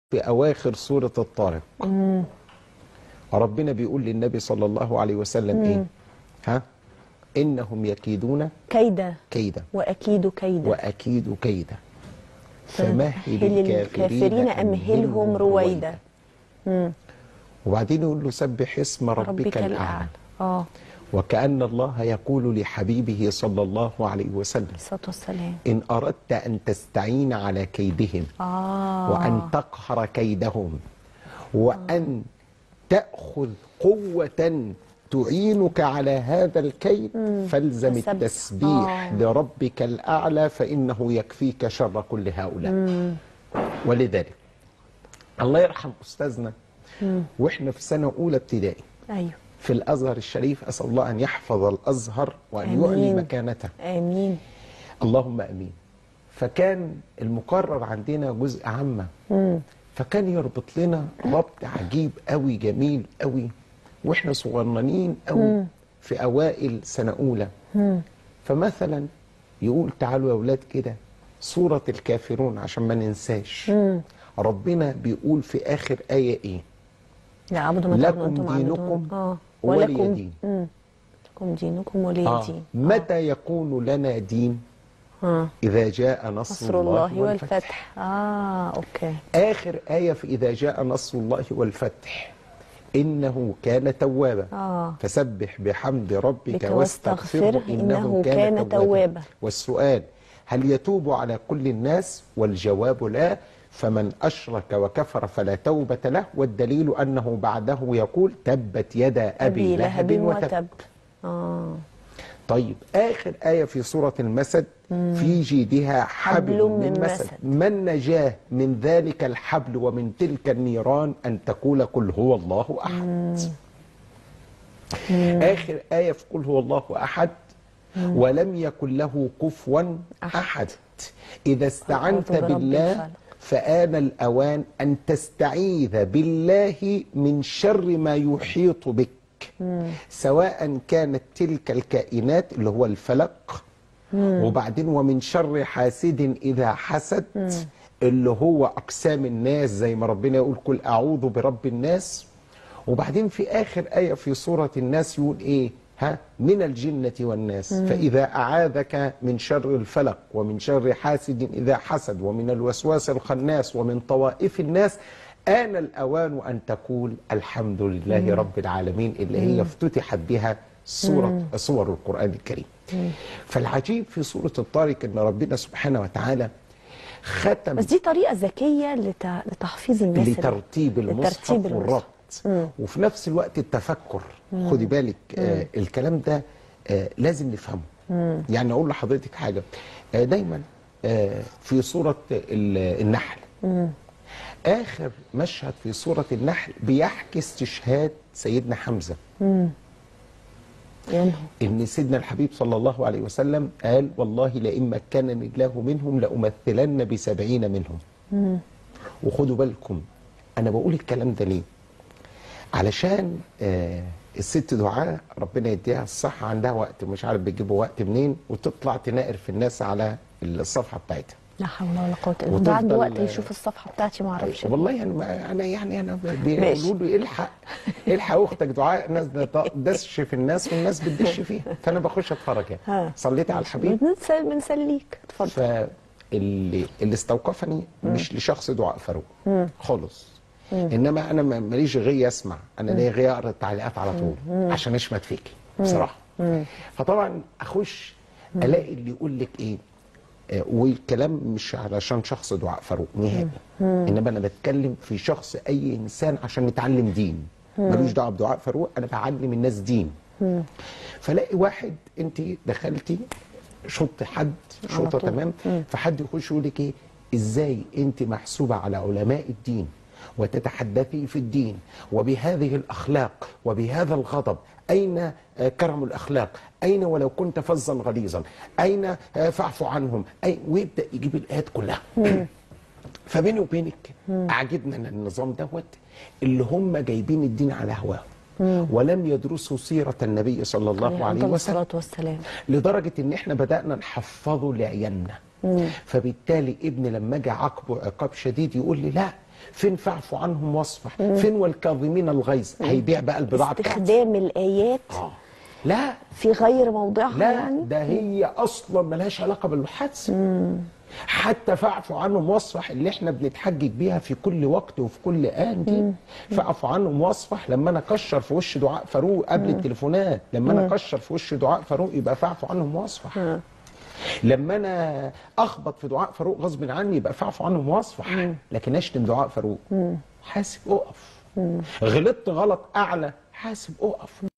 في أواخر سورة الطارق ربنا بيقول للنبي صلى الله عليه وسلم إيه ها إنهم يكيدون كيدا كيدا وأكيد كيدا وأكيد كيدا فمهل فمهل الكافرين أمهلهم رويدا وبعدين يقول له سبح اسم ربك, ربك الأعلى الأعلى اه وكأن الله يقول لحبيبه صلى الله عليه وسلم الصلاة والسلام إن أردت أن تستعين على كيدهم اه وأن تقهر كيدهم وأن تأخذ قوة تعينك على هذا الكيد فالزم فسبح. التسبيح آه. لربك الأعلى فإنه يكفيك شر كل هؤلاء ولذلك الله يرحم أستاذنا وإحنا في سنة أولى ابتدائي أيوه في الأزهر الشريف أسأل الله أن يحفظ الأزهر وأن يعلي آمين. مكانته آمين اللهم امين فكان المقرر عندنا جزء عامه فكان يربط لنا ربط عجيب قوي جميل قوي واحنا صغننين قوي في اوائل سنه اولى فمثلا يقول تعالوا يا اولاد كده سوره الكافرون عشان ما ننساش ربنا بيقول في اخر ايه ايه لا عبدوا ما لكم تعبدون أنتم دينكم عابدون. اه ولي ولكم دين. مم. لكم دينكم ولي آه. دين متى يكون لنا دين آه. اذا جاء نصر, نصر الله والفتح اه اوكي آخر آية في إذا جاء نصر الله والفتح إنه كان توابا آه. فسبح بحمد ربك بك واستغفره واستغفره إنه كان, توابا والسؤال هل يتوب على كل الناس والجواب لا فمن أشرك وكفر فلا توبة له والدليل أنه بعده يقول تبت يدا أبي لهب وتب اه طيب آخر آية في سورة المسد في جيدها حبل حبل من من مسد مسد. من نجاه من ذلك الحبل ومن تلك النيران أن تقول قل هو الله أحد آخر آية في قل هو الله أحد ولم يكن له كفوا أحد إذا استعنت أعوذ برب بالله الفلق. فآن الأوان أن تستعيذ بالله من شر ما يحيط بك سواء كانت تلك الكائنات اللي هو الفلق وبعدين ومن شر حاسد إذا حسد اللي هو أقسام الناس زي ما ربنا يقول قل أعوذ برب الناس وبعدين في آخر آية في سورة الناس يقول إيه ها من الجنة والناس فإذا أعاذك من شر الفلق ومن شر حاسد إذا حسد ومن الوسواس الخناس ومن طوائف الناس آن الأوان أن تقول الحمد لله رب العالمين اللي هي افتتحت بها سورة سور القرآن الكريم فالعجيب في سورة الطارق أن ربنا سبحانه وتعالى ختم بس دي طريقة ذكية لت- لتحفيظ الناس لترتيب المصحف لترتيب المصحف. والربط وفي نفس الوقت التفكر خدي بالك آه الكلام ده آه لازم نفهمه يعني اقول لحضرتك حاجه آه دايما آه في سوره ال- النحل اخر مشهد في سوره النحل بيحكي استشهاد سيدنا حمزه ينهو ان سيدنا الحبيب صلى الله عليه وسلم قال والله لئن مكنني الله منهم لأمثلن بسبعين منهم وخدوا بالكم انا بقول الكلام ده ليه علشان آه الست دعاء ربنا يديها الصحة عندها وقت مش عارف بيجيبوا وقت منين وتطلع تناقر في الناس على الصفحة بتاعتها لا حول ولا قوة الا بالله ده عنده وتفضل- وقت يشوف الصفحة بتاعتي ما اعرفش والله يعني ما- انا يعني انا ماشي. بيقولوا لي الحق الحق اختك دعاء الناس دش في الناس والناس بتدش فيها فانا بخش اتفرج يعني ها. صليت على الحبيب بنسل- بنسليك اتفضل فاللي اللي استوقفني مش لشخص دعاء فاروق خالص انما انا ما- ماليش غي اسمع انا ليا غي اقرا التعليقات على طول عشان اشمت فيكي بصراحه فطبعا اخش الاقي اللي يقول لك ايه آه، والكلام مش علشان شخص دعاء فاروق نهائي انما انا بتكلم في شخص اي انسان عشان نتعلم دين ملوش دعوه بدعاء فاروق انا بعلم الناس دين فلاقي واحد انت دخلتي شط حد شرطه طول. تمام فحد يخش يقول لك ايه ازاي انت محسوبه على علماء الدين وتتحدثي في الدين وبهذه الاخلاق وبهذا الغضب اين آه، كرم الاخلاق اين ولو كنت فظا غليظا اين آه، فاعف عنهم أي ويبدا يجيب الايات كلها فبيني وبينك عجبنا إن النظام دوت اللي هم جايبين الدين على هواهم ولم يدرسوا سيره النبي صلى الله عليه عليه وسلم الصلاة والسلام لدرجة ان احنا بدأنا نحفظه لعيالنا فبالتالي ابني لما اجي عاقبه عقاب شديد يقول لي لا فين فاعفوا عنهم واصفح فين والكاظمين الغيظ هيبيع بقى البضاعه بتاعته استخدام الايات آه. لا في غير موضعها لا يعني ده هي اصلا ملهاش علاقه بالحادثه حتى فاعفوا عنهم واصفح اللي احنا بنتحجج بيها في كل وقت وفي كل ان دي فاعفوا عنهم واصفح لما انا اكشر في وش دعاء فاروق قبل التليفونات لما انا اكشر في وش دعاء فاروق يبقى فاعفوا عنهم واصفح لما انا اخبط في دعاء فاروق غصب عني يبقى فاعفوا عنهم واصفح لكن اشتم دعاء فاروق حاسب اقف غلطت غلط اعلى حاسب اقف